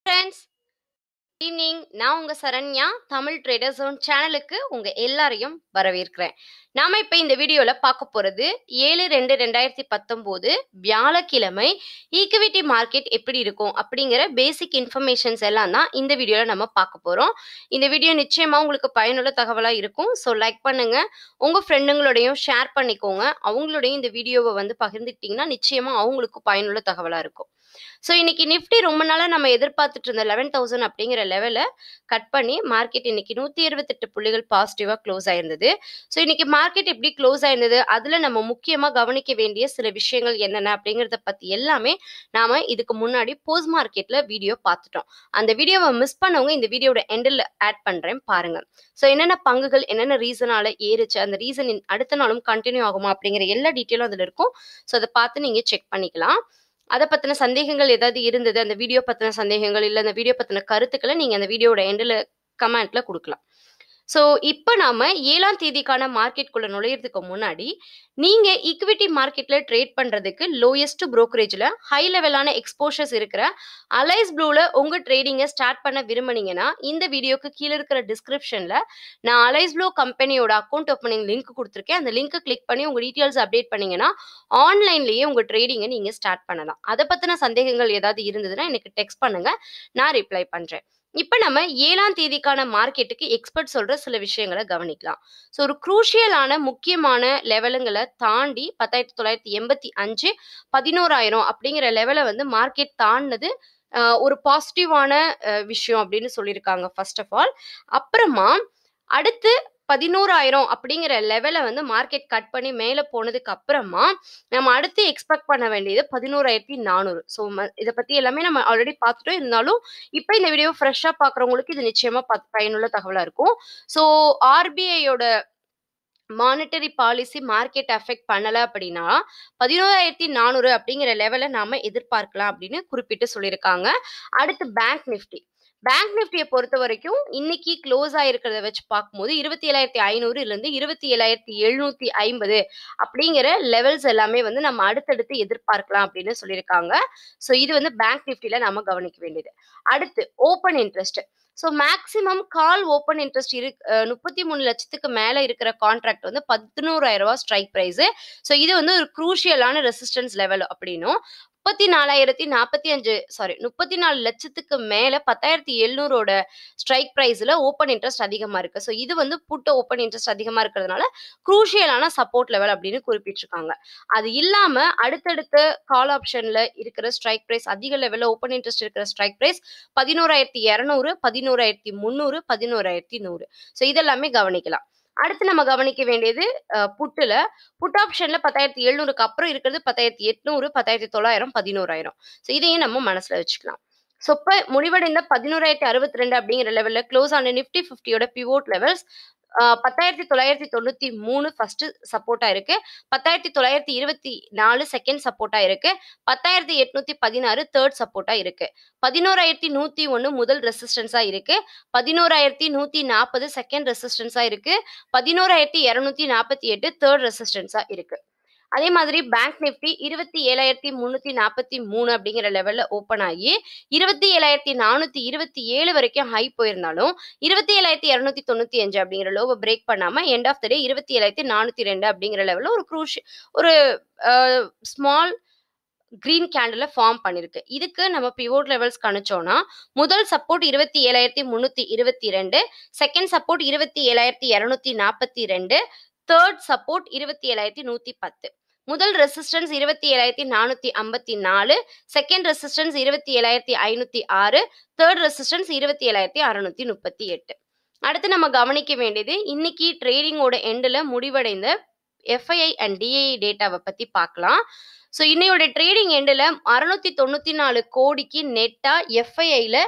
friends evening நான் உங்க Saranya Tamil trader zone சேனலுக்கு உங்க எல்லாரையும் வரவேற்கிறேன் நாம இப்ப இந்த வீடியோல பார்க்க போறது ஏழு ரெண்டு ரெண்டாயிரத்தி பத்தொன்பது வியாழக்கிழமை ஈக்விட்டி மார்க்கெட் எப்படி இருக்கும் அப்படிங்கிற பேசிக் இன்ஃபர்மேஷன்ஸ் எல்லாம் தான் இந்த வீடியோல நம்ம பார்க்க போறோம் இந்த வீடியோ நிச்சயமா உங்களுக்கு பயனுள்ள தகவலா இருக்கும் ஸோ லைக் பண்ணுங்க உங்க ஃப்ரெண்டுங்களோடையும் ஷேர் பண்ணிக்கோங்க அவங்களோடையும் இந்த வீடியோவை வந்து பகிர்ந்துக்கிட்டீங்கன்னா நிச்சயமா அவங்களுக்கு பயனுள்ள தகவலா இருக்கும் ஸோ இன்னைக்கு நிஃப்டி ரொம்ப நாளாக நம்ம எதிர்பார்த்துட்டு இருந்த லெவன் தௌசண்ட் அப்படிங்கிற லெவலை கட் பண்ணி மார்க்கெட் இன்னைக்கு நூற்றி இருபத்தெட்டு புள்ளிகள் பாசிட்டிவாக க்ளோஸ் ஆயிருந்தது ஸோ இன்னைக்கு மார்க்கெட் எப்படி க்ளோஸ் ஆயிருந்தது அதில் நம்ம முக்கியமாக கவனிக்க வேண்டிய சில விஷயங்கள் என்னென்ன அப்படிங்கிறத பற்றி எல்லாமே நாம் இதுக்கு முன்னாடி போஸ்ட் மார்க்கெட்டில் வீடியோ பார்த்துட்டோம் அந்த வீடியோவை மிஸ் பண்ணவங்க இந்த வீடியோட எண்டில் ஆட் பண்ணுறேன் பாருங்கள் ஸோ என்னென்ன பங்குகள் என்னென்ன ரீசனால ஏறுச்சு அந்த ரீசன் அடுத்த நாளும் கண்டினியூ ஆகுமா அப்படிங்கிற எல்லா டீட்டெயிலும் அதில் இருக்கும் ஸோ அதை பார்த்து நீங்கள் செக் பண்ணிக்கலாம் அதை பற்றின சந்தேகங்கள் ஏதாவது இருந்தது அந்த வீடியோ பற்றின சந்தேகங்கள் இல்லை அந்த வீடியோ பற்றின கருத்துக்களை நீங்கள் அந்த வீடியோட எண்டில் கமெண்ட்டில் கொடுக்கலாம் ஸோ இப்போ நாம ஏழாம் தேதிக்கான மார்க்கெட்குள்ளே நுழையிறதுக்கு முன்னாடி நீங்கள் ஈக்விட்டி மார்க்கெட்டில் ட்ரேட் பண்ணுறதுக்கு லோயஸ்ட் ப்ரோக்கரேஜில் ஹை லெவலான எக்ஸ்போஷர்ஸ் இருக்கிற அலைஸ் ப்ளூவில் உங்கள் ட்ரேடிங்கை ஸ்டார்ட் பண்ண விரும்புனீங்கன்னா இந்த வீடியோக்கு கீழே இருக்கிற டிஸ்கிரிப்ஷனில் நான் அலைஸ் ப்ளூ கம்பெனியோட அக்கௌண்ட் ஓப்பனிங் லிங்க் கொடுத்துருக்கேன் அந்த லிங்க்கை கிளிக் பண்ணி உங்கள் டீட்டெயில்ஸ் அப்டேட் பண்ணீங்கன்னா ஆன்லைன்லேயே உங்கள் ட்ரேடிங்கை நீங்கள் ஸ்டார்ட் பண்ணலாம் அதை பற்றின சந்தேகங்கள் ஏதாவது இருந்ததுன்னா எனக்கு டெக்ஸ்ட் பண்ணுங்கள் நான் ரிப்ளை பண்ணுறேன் இப்போ நம்ம ஏழாம் தேதிக்கான மார்க்கெட்டுக்கு எக்ஸ்பர்ட் சொல்ற சில விஷயங்களை கவனிக்கலாம் ஸோ ஒரு குரூஷியலான முக்கியமான லெவலுங்களை தாண்டி பத்தாயிரத்தி தொள்ளாயிரத்தி எண்பத்தி அஞ்சு பதினோராயிரம் அப்படிங்கிற லெவலை வந்து மார்க்கெட் தாண்டினது ஒரு பாசிட்டிவான விஷயம் அப்படின்னு சொல்லியிருக்காங்க ஃபர்ஸ்ட் ஆஃப் ஆல் அப்புறமா அடுத்து பதினோராயிரம் அப்படிங்கிற லெவலை வந்து மார்க்கெட் கட் பண்ணி மேலே போனதுக்கு அப்புறமா நம்ம அடுத்து எக்ஸ்பெக்ட் பண்ண வேண்டியது பதினோராயிரத்தி நானூறு ஸோ இதை பற்றி எல்லாமே நம்ம ஆல்ரெடி பார்த்துட்டோம் இருந்தாலும் இப்போ இந்த வீடியோ ஃப்ரெஷ்ஷாக பார்க்குறவங்களுக்கு இது நிச்சயமாக பயனுள்ள தகவலாக இருக்கும் ஸோ ஆர்பிஐயோட மானிட்டரி பாலிசி மார்க்கெட் அஃபெக்ட் பண்ணலை அப்படின்னா பதினோராயிரத்தி நானூறு அப்படிங்கிற லெவலை நாம எதிர்பார்க்கலாம் அப்படின்னு குறிப்பிட்டு சொல்லியிருக்காங்க அடுத்து பேங்க் நிஃப்டி பேங்க் நிஃப்டியை பொறுத்த வரைக்கும் இன்னைக்கு க்ளோஸ் ஆயிருக்கிறத வச்சு பார்க்கும்போது இருபத்தி ஏழாயிரத்தி ஐநூறுலேருந்து இருபத்தி ஏழாயிரத்தி எழுநூத்தி ஐம்பது அப்படிங்கிற லெவல்ஸ் எல்லாமே வந்து நம்ம அடுத்தடுத்து எதிர்பார்க்கலாம் அப்படின்னு சொல்லியிருக்காங்க ஸோ இது வந்து பேங்க் நிஃப்டியில் நம்ம கவனிக்க வேண்டியது அடுத்து open interest so maximum call open interest இரு முப்பத்தி மூணு லட்சத்துக்கு மேலே இருக்கிற கான்ட்ராக்ட் வந்து பதினோராயிரம் ரூபா ஸ்ட்ரைக் ப்ரைஸு ஸோ இது வந்து ஒரு குரூஷியலான ரெசிஸ்டன்ஸ் லெவல் அப்படின்னும் முப்பத்தி நாலாயிரத்தி நாற்பத்தி அஞ்சு சாரி முப்பத்தி நாலு லட்சத்துக்கு மேலே பத்தாயிரத்தி எழுநூறோட ஸ்ட்ரைக் ப்ரைஸில் ஓப்பன் இன்ட்ரெஸ்ட் அதிகமாக இருக்குது ஸோ இது வந்து புட்ட ஓப்பன் இன்ட்ரெஸ்ட் அதிகமாக இருக்கிறதுனால குரூஷியலான சப்போர்ட் லெவல் அப்படின்னு குறிப்பிட்டிருக்காங்க அது இல்லாமல் அடுத்தடுத்த கால் ஆப்ஷனில் இருக்கிற ஸ்ட்ரைக் ப்ரைஸ் அதிக லெவலில் ஓப்பன் இன்ட்ரெஸ்ட் இருக்கிற ஸ்ட்ரைக் ப்ரைஸ் பதினோராயிரத்தி இரநூறு பதினோராயிரத்தி முந்நூறு பதினோராயிரத்தி நூறு ஸோ இதெல்லாமே கவனிக்கலாம் அடுத்து நம்ம கவனிக்க வேண்டியது புட்டுல புட் ஆப்ஷன்ல பத்தாயிரத்தி எழுநூறுக்கு அப்புறம் இருக்கிறது பத்தாயிரத்தி எட்நூறு பத்தாயிரத்தி தொள்ளாயிரம் பதினோராயிரம் ஸோ இதையும் நம்ம மனசுல வச்சுக்கலாம் ஸோ இப்போ முடிவடைந்த பதினோராயிரத்தி அறுபத்தி ரெண்டு அப்படிங்கிற லெவலில் க்ளோஸ் ஆன நிஃப்டி ஃபிஃப்டியோட பிவோட் லெவல்ஸ் பத்தாயிரத்தி தொள்ளாயிரத்தி தொண்ணூத்தி மூணு ஃபர்ஸ்ட் சப்போர்ட்டா இருக்கு பத்தாயிரத்தி தொள்ளாயிரத்தி இருபத்தி நாலு செகண்ட் சப்போர்ட்டா இருக்கு பத்தாயிரத்தி எட்நூத்தி பதினாறு தேர்ட் சப்போர்ட்டா இருக்கு பதினோராயிரத்தி நூத்தி ஒன்று முதல் ரெசிஸ்டன்ஸா இருக்கு பதினோராயிரத்தி நூத்தி நாற்பது செகண்ட் ரெசிஸ்டன்ஸா இருக்கு பதினோராயிரத்தி இரநூத்தி நாற்பத்தி எட்டு தேர்ட் ரெசிஸ்டன்ஸா இருக்கு அதே மாதிரி பேங்க் நிஃப்டி இருபத்தி ஏழாயிரத்தி முந்நூற்றி நாற்பத்தி மூணு அப்படிங்கிற லெவலில் ஓப்பன் ஆகி இருபத்தி ஏழாயிரத்தி நானூற்றி இருபத்தி ஏழு வரைக்கும் ஹை போயிருந்தாலும் இருபத்தி ஏழாயிரத்தி இரநூத்தி தொண்ணூற்றி அஞ்சு அப்படிங்கிற லோவை பிரேக் பண்ணாமல் எண்ட் ஆஃப் த டே இருபத்தி ஏழாயிரத்தி நானூற்றி ரெண்டு அப்படிங்கிற லெவலில் ஒரு க்ரூஷ் ஒரு ஸ்மால் கிரீன் கேண்டில் ஃபார்ம் பண்ணிருக்கு இதுக்கு நம்ம பிவோட் லெவல்ஸ் கணிச்சோம்னா முதல் சப்போர்ட் இருபத்தி ஏழாயிரத்தி முந்நூற்றி இருபத்தி ரெண்டு செகண்ட் சப்போர்ட் இருபத்தி ஏழாயிரத்தி இரநூத்தி நாற்பத்தி ரெண்டு தேர்ட் சப்போர்ட் இருபத்தி ஏழாயிரத்தி நூற்றி பத்து முதல் ரெசிஸ்டன்ஸ் இருபத்தி ஏழாயிரத்தி நானூற்றி ஐம்பத்தி நாலு செகண்ட் ரெசிஸ்டன்ஸ் இருபத்தி ஏழாயிரத்தி ஐநூற்றி ஆறு தேர்ட் ரெசிஸ்டன்ஸ் இருபத்தி ஏழாயிரத்தி அறுநூத்தி முப்பத்தி எட்டு அடுத்து நம்ம கவனிக்க வேண்டியது இன்னைக்கு ட்ரேடிங்கோட எண்டில் முடிவடைந்த எஃப்ஐஐ அண்ட் டிஐ டேட்டாவை பற்றி பார்க்கலாம் ஸோ இன்னையோட ட்ரேடிங் எண்டில் அறுநூத்தி தொண்ணூற்றி நாலு கோடிக்கு நெட்டாக எஃப்ஐஐயில்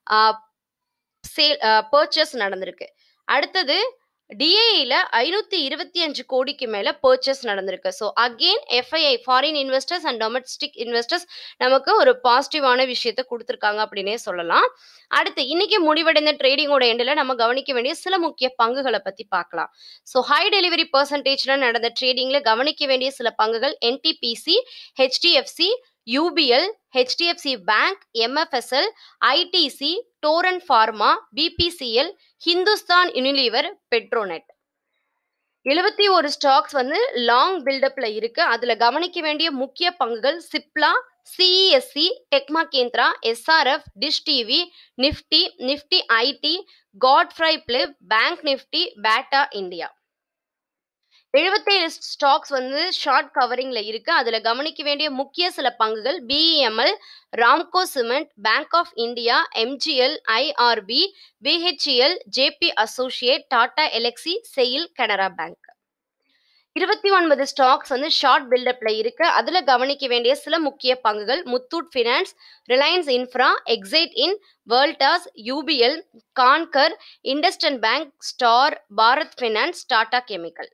சேல் பர்ச்சேஸ் நடந்திருக்கு அடுத்தது டிஏஇல ஐநூத்தி இருபத்தி அஞ்சு கோடிக்கு மேல பர்ச்சேஸ் நடந்திருக்கு so again FII foreign investors and domestic investors நமக்கு ஒரு பாசிட்டிவான விஷயத்த கொடுத்துருக்காங்க அப்படின்னே சொல்லலாம் அடுத்து இன்னைக்கு முடிவடைந்த ட்ரேடிங்கோட எண்டில் நம்ம கவனிக்க வேண்டிய சில முக்கிய பங்குகளை பத்தி பார்க்கலாம் ஸோ ஹை டெலிவரி பர்சன்டேஜ்ல நடந்த ட்ரேடிங்ல கவனிக்க வேண்டிய சில பங்குகள் NTPC HDFC UPL HDFC bank MFSL ITC Torrent pharma BPCL Hindustan Unilever Petronet எழுபத்தி ஒரு ஸ்டாக்ஸ் வந்து லாங் பில்டப்ல இருக்கு அதுல கவனிக்க வேண்டிய முக்கிய பங்குகள் சிப்லா சிஇஎஸ்சி டெக்மா Mahindra SRF dish TV Nifty Nifty IT Godfrey Phillips bank Nifty Bata India எழுபத்தேழு ஸ்டாக்ஸ் வந்து ஷார்ட் கவரிங்ல இருக்கு அதுல கவனிக்க வேண்டிய முக்கிய சில பங்குகள் BEML Ramco cement bank of India MGL IRB BHEL JP associate Tata Elxsi SAIL Canara bank இருபத்தி ஒன்பது ஸ்டாக்ஸ் வந்து ஷார்ட் பில்டப்ல இருக்கு அதுல கவனிக்க வேண்டிய சில முக்கிய பங்குகள் Muthoot finance Reliance infra Exide இன் Voltas UPL Concor IndusInd bank star Bharat finance Tata chemical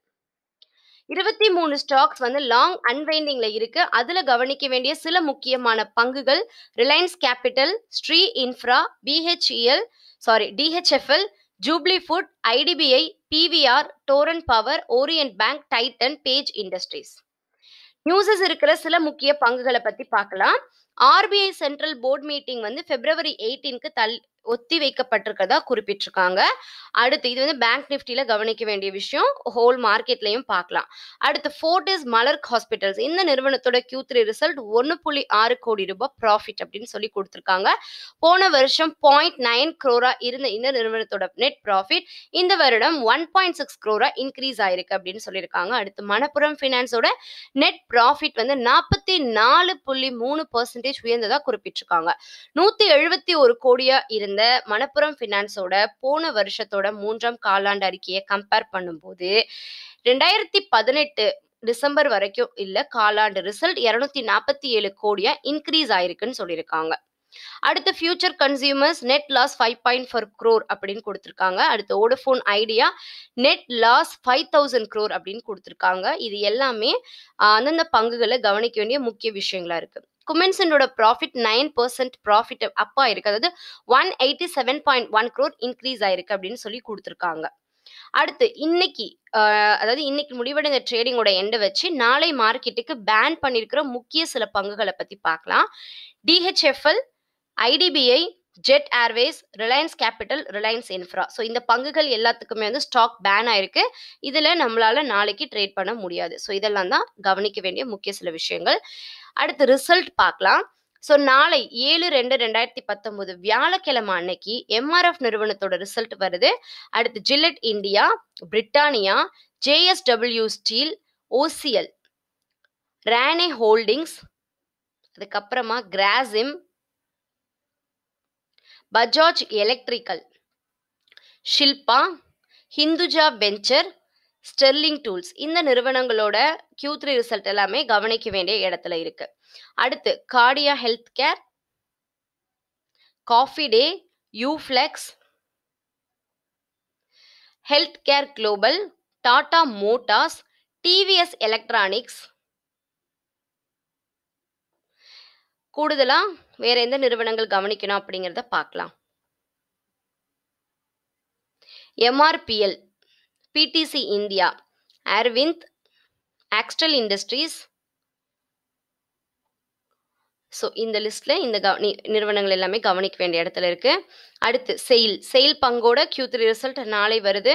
இருபத்தி மூணு ஸ்டாக்ஸ் வந்து லாங் அன்வைண்டிங்ல இருக்கு அதுல கவனிக்க வேண்டிய சில முக்கியமான பங்குகள் Reliance capital Srei infra BHEL sorry DHFL Jubilant food IDBI PVR Torrent power Orient bank Titan Page industries நியூஸஸ் இருக்கிற சில முக்கிய பங்குகளை பத்தி பார்க்கலாம் ஆர்பிஐ சென்ட்ரல் போர்ட் மீட்டிங் வந்து பிப்ரவரி எயிட்டீனுக்கு தள் ஒத்தி வைக்கப்பட்டிருக்கிறதா குறிப்பிட்டிருக்காங்க அடுத்து இது வந்து பேங்க் நிஃப்டியில் கவனிக்க வேண்டிய விஷயம் ஹோல் மார்க்கெட்லையும் பார்க்கலாம் அடுத்து ஃபோர்டிஸ் மலர்க் ஹாஸ்பிட்டல்ஸ் இந்த நிறுவனத்தோட கியூ த்ரீ ரிசல்ட் ஒன்று புள்ளி ஆறு கோடி ரூபாய் ப்ராஃபிட் அப்படின்னு சொல்லி கொடுத்துருக்காங்க போன வருஷம் பாயிண்ட் நைன் க்ரோரா இருந்த இந்த நிறுவனத்தோட நெட் ப்ராஃபிட் இந்த வருடம் one point six crore increase ஆயிருக்கு அப்படின்னு சொல்லியிருக்காங்க அடுத்து மணப்புரம் ஃபினான்ஸோட நெட் ப்ராஃபிட் வந்து நாற்பத்தி நாலு புள்ளி மூணு பர்சன்டேஜ் உயர்ந்ததா குறிப்பிட்டிருக்காங்க நூத்தி எழுபத்தி ஒரு கோடியா இருந்த மணப்புரம் ஃபினான்ஸோட போன வருஷத்தோட மூன்றாம் காலாண்டு அறிக்கையை கம்பேர் பண்ணும்போது ரெண்டாயிரத்தி பதினெட்டு டிசம்பர் வரைக்கும் இல்ல காலாண்டு ரிசல்ட் இருநூத்தி நாற்பத்தி ஏழு கோடியா இன்க்ரீஸ் ஆயிருக்குன்னு சொல்லியிருக்காங்க அடுத்து future consumers net loss five point four crore அப்படின்னு கொடுத்துருக்காங்க அடுத்து Vodafone Idea net loss five thousand crore அப்படின்னு கொடுத்துருக்காங்க இது எல்லாமே ஆஹ், அந்தந்த பங்குகளை கவனிக்க வேண்டிய முக்கிய விஷயங்களா இருக்கு குமென்சனோட ப்ராஃபிட் நைன் பர்சன்ட் ப்ராஃபிட் அப்பா இருக்கு அதாவது one eighty seven point one crore increase ஆயிருக்கு அப்படின்னு சொல்லி கொடுத்துருக்காங்க அடுத்து இன்னைக்கு ஆஹ், அதாவது இன்னைக்கு முடிவடைந்த ட்ரேடிங்கோட எண்டை வச்சு நாளை மார்க்கெட்டுக்கு பேன் பண்ணியிருக்கிற முக்கிய சில பங்குகளை பத்தி பார்க்கலாம் DHFL IDBI Jet Airways Reliance capital Reliance infra so இந்த பங்குகள் எல்லாத்துக்குமே வந்து ஸ்டாக் பேன் ஆயிருக்கு இதில் நம்மளால நாளைக்கு ட்ரேட் பண்ண முடியாது ஸோ இதெல்லாம் தான் கவனிக்க வேண்டிய முக்கிய சில விஷயங்கள் அடுத்து ரிசல்ட் பார்க்கலாம் ஸோ நாளை ஏழு ரெண்டு ரெண்டாயிரத்தி பத்தொன்பது வியாழக்கிழமை அன்னைக்கு எம்ஆர்எஃப் நிறுவனத்தோட ரிசல்ட் வருது அடுத்து Gillette India Britannia JSW steel OCL Rane holdings அதுக்கப்புறமா Grasim Bajaj electrical Shilpa Hinduja venture Sterling tools இந்த நிறுவனங்களோட Q3 த்ரீ ரிசல்ட் எல்லாமே கவனிக்க வேண்டிய இடத்துல இருக்கு அடுத்து கார்டியா health care coffee day Uflex health care global Tata motors TVS electronics கூடுதலா வேற எந்த நிறுவனங்கள் கவனிக்கணும் அப்படிங்கிறத பார்க்கலாம் எம்ஆர்பிஎல் பிடிசி இந்தியா அரவிந்த் ஆக்ஸ்டல் இண்டஸ்ட்ரீஸ் ஸோ இந்த லிஸ்ட்ல இந்த கவ- நி- நிறுவனங்கள் எல்லாமே கவனிக்க வேண்டிய இடத்துல இருக்கு அடுத்து செயில் செயில் பங்கோட Q3 த்ரீ ரிசல்ட் நாளை வருது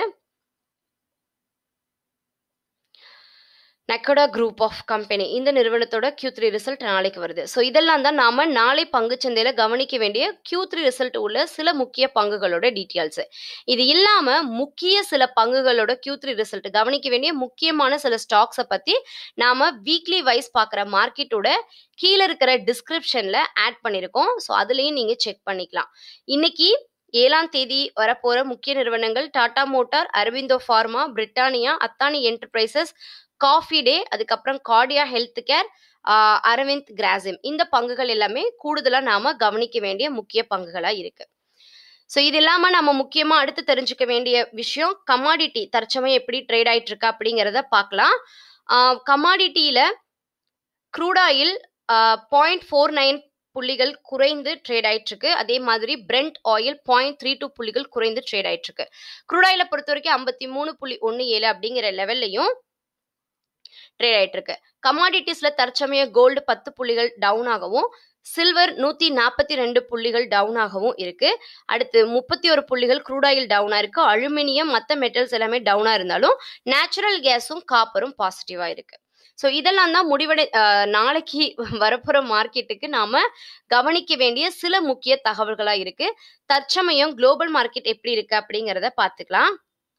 நக்கடா குரூப் ஆஃப் கம்பெனி இந்த நிறுவனத்தோட Q3 த்ரீ ரிசல்ட் நாளைக்கு வருது ஸோ இதெல்லாம் தான் நாம நாளை பங்குச்சந்தையில கவனிக்க வேண்டிய Q3 த்ரீ ரிசல்ட் உள்ள சில முக்கிய பங்குகளோட டீட்டெயில்ஸ் இது இல்லாம முக்கிய சில பங்குகளோட Q3 த்ரீ ரிசல்ட் கவனிக்க வேண்டிய முக்கியமான சில ஸ்டாக்ஸை பத்தி நாம வீக்லி வைஸ் பார்க்குற மார்க்கெட்டோட கீழே இருக்கிற டிஸ்கிரிப்ஷன்ல ஆட் பண்ணியிருக்கோம் ஸோ அதுலேயும் நீங்க செக் பண்ணிக்கலாம் இன்னைக்கு ஏழாம் தேதி வரப்போற முக்கிய நிறுவனங்கள் Tata motor Aurobindo pharma Britannia Adani enterprises coffee day அதுக்கப்புறம் கார்டியா ஹெல்த் கேர் அரவிந்த் கிராசிம் இந்த பங்குகள் எல்லாமே கூடுதலா நாம கவனிக்க வேண்டிய முக்கிய பங்குகளா இருக்கு ஸோ இது இல்லாம நம்ம முக்கியமா அடுத்து தெரிஞ்சுக்க வேண்டிய விஷயம் கமாடிட்டி தற்சமயம் எப்படி ட்ரேட் ஆயிட்டு இருக்கு அப்படிங்கிறத பார்க்கலாம் கமாடிட்டியில crude oil point four nine புள்ளிகள் குறைந்து ட்ரேட் ஆயிட்டு இருக்கு அதே மாதிரி Brent oil point three two புள்ளிகள் குறைந்து ட்ரேட் ஆயிட்டு இருக்கு க்ரூட் ஆயிலை பொறுத்த வரைக்கும் ஐம்பத்தி மூணு புள்ளி ஒன்று ஏழு அப்படிங்கிற லெவல்லையும் ட்ரேட் ஆயிட்டு இருக்கு கமாடிட்டிஸ்ல தற்சமய கோல்டு பத்து புள்ளிகள் டவுன் ஆகவும் சில்வர் நூத்தி நாற்பத்தி ரெண்டு புள்ளிகள் டவுன் ஆகவும் இருக்கு அடுத்து முப்பத்தி ஒரு புள்ளிகள் க்ரூடாயில் டவுனா இருக்கு அலுமினியம் மற்ற மெட்டல்ஸ் எல்லாமே டவுனா இருந்தாலும் நேச்சுரல் கேஸும் காப்பரும் பாசிட்டிவா இருக்கு ஸோ இதெல்லாம் தான் முடிவடை அஹ், நாளைக்கு வரப்போற மார்க்கெட்டுக்கு நாம கவனிக்க வேண்டிய சில முக்கிய தகவல்களா இருக்கு தற்சமயம் குளோபல் மார்க்கெட் எப்படி இருக்கு அப்படிங்கிறத பார்த்துக்கலாம்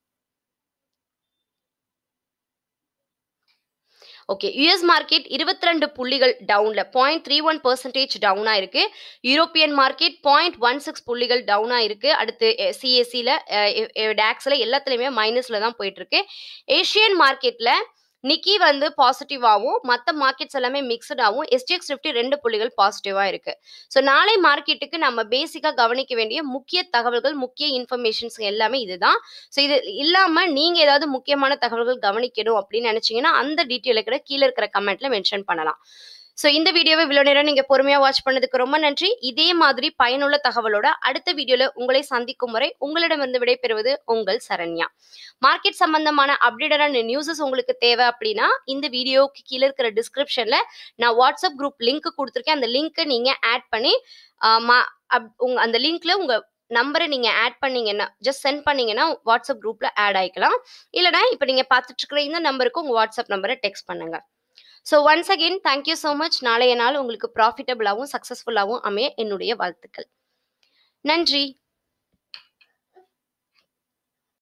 ஓகே யுஎஸ் மார்க்கெட் இருபத்தி ரெண்டு புள்ளிகள் டவுன்ல பாயிண்ட் த்ரீ ஒன் பர்சன்டேஜ் டவுனா இருக்கு European market point one six புள்ளிகள் டவுனா இருக்கு அடுத்து சிஎஸ்சியில் டேக்ஸில் எல்லாத்துலேயுமே மைனஸில் தான் போயிட்டு இருக்கு ஏஷியன் மார்க்கெட்டில் நிக்கி வந்து பாசிட்டிவாகவும் மற்ற மார்க்கெட்ஸ் எல்லாமே மிக்சடாகவும் எஸ்டிஎக்ஸ் நிஃப்டி ரெண்டு புள்ளிகள் பாசிட்டிவாக இருக்கு ஸோ நாளை மார்க்கெட்டுக்கு நம்ம பேசிக்காக கவனிக்க வேண்டிய முக்கிய தகவல்கள் முக்கிய இன்ஃபர்மேஷன்ஸ் எல்லாமே இதுதான் ஸோ இது இல்லாமல் நீங்கள் ஏதாவது முக்கியமான தகவல்கள் கவனிக்கணும் அப்படின்னு நினச்சிங்கன்னா அந்த டீட்டெயில் கூட கீழே இருக்கிற கமெண்ட்ல மென்ஷன் பண்ணலாம் ஸோ இந்த வீடியோவை இவ்வளோ நேரம் நீங்கள் பொறுமையாக வாட்ச் பண்ணதுக்கு ரொம்ப நன்றி இதே மாதிரி பயனுள்ள தகவலோட அடுத்த வீடியோவில் உங்களை சந்திக்கும் வரை உங்களிடமிருந்து விடைபெறுவது உங்கள் சரண்யா மார்க்கெட் சம்பந்தமான அப்டேட்டடான நியூஸஸ் உங்களுக்கு தேவை அப்படின்னா இந்த வீடியோக்கு கீழே இருக்கிற டிஸ்கிரிப்ஷனில் நான் வாட்ஸ்அப் குரூப் லிங்க் கொடுத்துருக்கேன் அந்த லிங்க்கை நீங்கள் ஆட் பண்ணி ஆஹ் மா அப் உங்க அந்த லிங்க்ல உங்கள் நம்பரை நீங்கள் ஆட் பண்ணீங்கன்னா ஜஸ்ட் சென்ட் பண்ணீங்கன்னா வாட்ஸ்அப் குரூப்பில் ஆட் ஆகிக்கலாம் இல்லைனா இப்போ நீங்கள் பார்த்துட்டு இருக்கிற இந்த நம்பருக்கு உங்கள் வாட்ஸ்அப் நம்பரை டெக்ஸ்ட் பண்ணுங்க so once again thank you so much நாளைய நாள் உங்களுக்கு ப்ராஃபிட்டபிளாகவும் சக்ஸஸ்ஃபுல்லாகவும் அமைய என்னுடைய வாழ்த்துக்கள் நன்றி